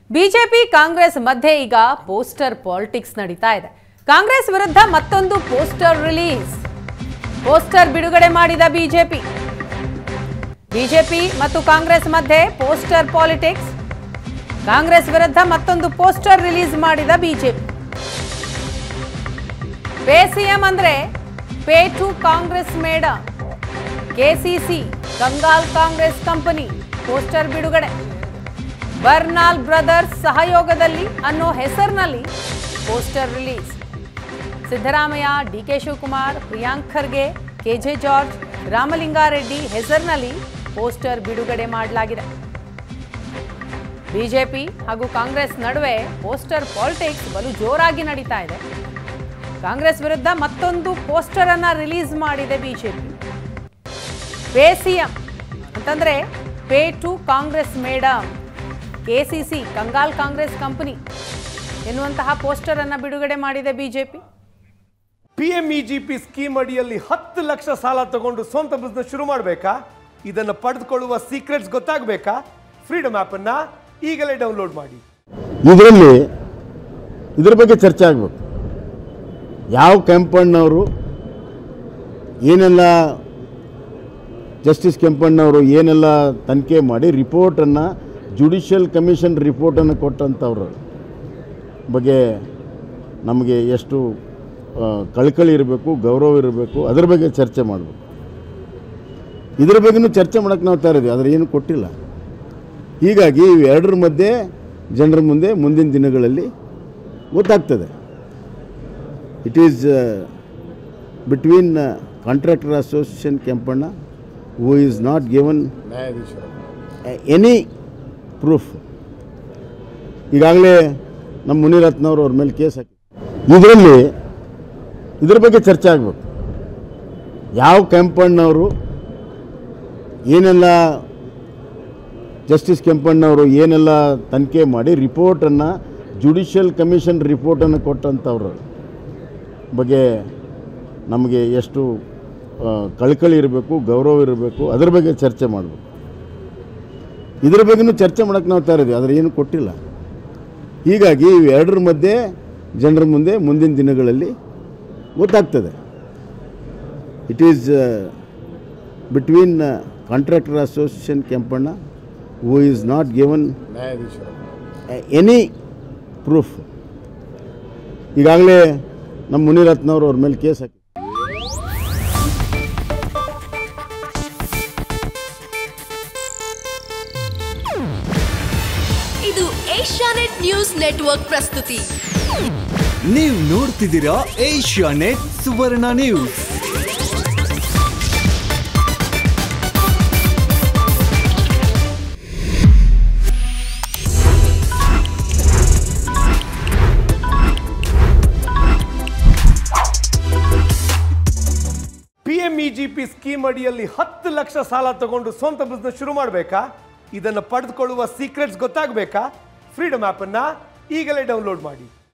BJP Congress ಮಧ್ಯೆ ಈಗ poster politics ನಡೀತಾ ಇದೆ ಕಾಂಗ್ರೆಸ್ ವಿರುದ್ಧ ಮತ್ತೊಂದು ಪೋಸ್ಟರ್ ರಿಲೀಸ್ ಪೋಸ್ಟರ್ ಬಿಡುಗಡೆ ಮಾಡಿದ ಬಿಜೆಪಿ ಬಿಜೆಪಿ ಮತ್ತು ಕಾಂಗ್ರೆಸ್ ಮಧ್ಯೆ ಪೋಸ್ಟರ್ ಪಾಲಿಟಿಕ್ಸ್ ಕಾಂಗ್ರೆಸ್ ವಿರುದ್ಧ ಮತ್ತೊಂದು ಪೋಸ್ಟರ್ ರಿಲೀಸ್ ಮಾಡಿದ ಬಿಜೆಪಿ ಪೇ ಸಿಎಂ ಅಂದ್ರೆ pay to Congress madam KCC ಕಂಗಾಲ್ ಕಾಂಗ್ರೆಸ್ ಕಂಪನಿ ಪೋಸ್ಟರ್ ಬಿಡುಗಡೆ ಬರ್ನಾಲ್ ಬ್ರದರ್ಸ್ ಸಹಯೋಗದಲ್ಲಿ ಅನ್ನೋ ಹೆಸರಿನಲ್ಲಿ poster release Siddaramaiah DK Shivakumar Priyank Kharge KJ George Ramalinga Reddy ಹೆಸರಿನಲ್ಲಿ ಪೋಸ್ಟರ್ ಬಿಡುಗಡೆ ಮಾಡಲಾಗಿದೆ ಬಿಜೆಪಿ ಹಾಗೂ ಕಾಂಗ್ರೆಸ್ ನಡುವೆ ಪೋಸ್ಟರ್ ಪಾಲಿಟಿಕ್ಸ್ ಬಲು ಜೋರಾಗಿ ನಡೀತಾ ಇದೆ ಕಾಂಗ್ರೆಸ್ ವಿರುದ್ಧ ಮತ್ತೊಂದು ಪೋಸ್ಟರ್ ಅನ್ನ ರಿಲೀಸ್ ಮಾಡಿದೆ ಬಿಜೆಪಿ ಪೇ ಸಿಎಂ ಅಂತಂದ್ರೆ pay to Congress madam KCC ಕಂಗಾಲ್ ಕಾಂಗ್ರೆಸ್ ಕಂಪನಿ ಎನ್ನುವಂತಹ ಪೋಸ್ಟರ್ ಅನ್ನ ಬಿಡುಗಡೆ ಮಾಡಿದೆ ಬಿಜೆಪಿ ಪಿಎಂಇಜಿಪಿ ಸ್ಕೀಮ್ ಅಡಿಯಲ್ಲಿ ಹತ್ತು ಲಕ್ಷ ಸಾಲ ತಗೊಂಡು ಸ್ವಂತ ಬಿಸ್ನೆಸ್ ಶುರು ಮಾಡಬೇಕಾ ಇದನ್ನು ಪಡೆದುಕೊಳ್ಳುವ ಸೀಕ್ರೆಟ್ಸ್ ಗೊತ್ತಾಗಬೇಕಾ ಫ್ರೀಡಮ್ ಆ್ಯಪನ್ನು ಈಗಲೇ ಡೌನ್ಲೋಡ್ ಮಾಡಿ ಇದರಲ್ಲಿ ಇದ್ರ ಬಗ್ಗೆ ಚರ್ಚೆ ಆಗಬೇಕು ಯಾವ ಕೆಂಪಣ್ಣವರು ಏನೆಲ್ಲ ಜಸ್ಟಿಸ್ ಕೆಂಪಣ್ಣವರು ಏನೆಲ್ಲ ತನಿಖೆ ಮಾಡಿ ರಿಪೋರ್ಟನ್ನು ಜುಡಿಷಿಯಲ್ ಕಮಿಷನ್ ರಿಪೋರ್ಟನ್ನು ಕೊಟ್ಟಂಥವ್ರ ಬಗ್ಗೆ ನಮಗೆ ಎಷ್ಟು ಆ, ಕಳಕಳಿ ಇರಬೇಕು ಗೌರವ ಇರಬೇಕು ಅದರ ಬಗ್ಗೆ ಚರ್ಚೆ ಮಾಡಬೇಕು ಇದ್ರ ಬಗ್ಗೆನೂ ಚರ್ಚೆ ಮಾಡೋಕ್ಕೆ ನಾವು ತಯಾರಿದ್ವಿ ಆದರೆ ಏನು ಕೊಟ್ಟಿಲ್ಲ ಹೀಗಾಗಿ ಇವೆರಡರ ಮಧ್ಯೆ ಜನರ ಮುಂದೆ ಮುಂದಿನ ದಿನಗಳಲ್ಲಿ ಗೊತ್ತಾಗ್ತದೆ it is between contractor association Kempanna who is not given any proof ಈಗಾಗಲೇ ನಮ್ಮ ಮುನಿರತ್ನವ್ರು ಅವ್ರ ಮೇಲೆ ಕೇಸ್ ಹಾಕಿ ಇದರಲ್ಲಿ ಇದ್ರ ಬಗ್ಗೆ ಚರ್ಚೆ ಆಗಬೇಕು ಯಾವ ಕೆಂಪಣ್ಣವರು ಏನೆಲ್ಲ ಜಸ್ಟಿಸ್ ಕೆಂಪಣ್ಣವರು ಏನೆಲ್ಲ ತನಿಖೆ ಮಾಡಿ ರಿಪೋರ್ಟನ್ನು ಜುಡಿಷಿಯಲ್ ಕಮಿಷನ್ ರಿಪೋರ್ಟನ್ನು ಕೊಟ್ಟಂಥವ್ರ ಬಗ್ಗೆ ನಮಗೆ ಎಷ್ಟು ಆ, ಕಳಕಳಿ ಇರಬೇಕು ಗೌರವ ಇರಬೇಕು ಅದರ ಬಗ್ಗೆ ಚರ್ಚೆ ಮಾಡಬೇಕು ಇದ್ರ ಬಗ್ಗೆನೂ ಚರ್ಚೆ ಮಾಡೋಕ್ಕೆ ನಾವು ತಯಾರಿದ್ವಿ ಆದರೆ ಏನು ಕೊಟ್ಟಿಲ್ಲ ಹೀಗಾಗಿ ಇವೆರಡರ ಮಧ್ಯೆ ಜನರ ಮುಂದೆ ಮುಂದಿನ ದಿನಗಳಲ್ಲಿ ಗೊತ್ತಾಗ್ತದೆ it is between contractor association Kempanna who is not given any proof ಈಗಾಗಲೇ ನಮ್ಮ ಮುನಿರತ್ನವ್ರು ಅವ್ರ ಮೇಲೆ ಕೇಸ್ ಹಾಕಿ ಇದು ಏಷ್ಯಾನೆಟ್ ನ್ಯೂಸ್ ನೆಟ್ವರ್ಕ್ ಪ್ರಸ್ತುತಿ ನೀವು ನೋಡ್ತಿದ್ದೀರಾ Asianet Suvarna news PMEGP scheme ಅಡಿಯಲ್ಲಿ ಹತ್ತು ಲಕ್ಷ ಸಾಲ ತಗೊಂಡು ಸ್ವಂತ ಬಿಸ್ನೆಸ್ ಶುರು ಮಾಡಬೇಕಾ ಇದನ್ನು ಪಡೆದುಕೊಳ್ಳುವ ಸೀಕ್ರೆಟ್ಸ್ ಗೊತ್ತಾಗಬೇಕಾ ಫ್ರೀಡಮ್ ಆ್ಯಪನ್ನು ಈಗಲೇ ಡೌನ್ಲೋಡ್ ಮಾಡಿ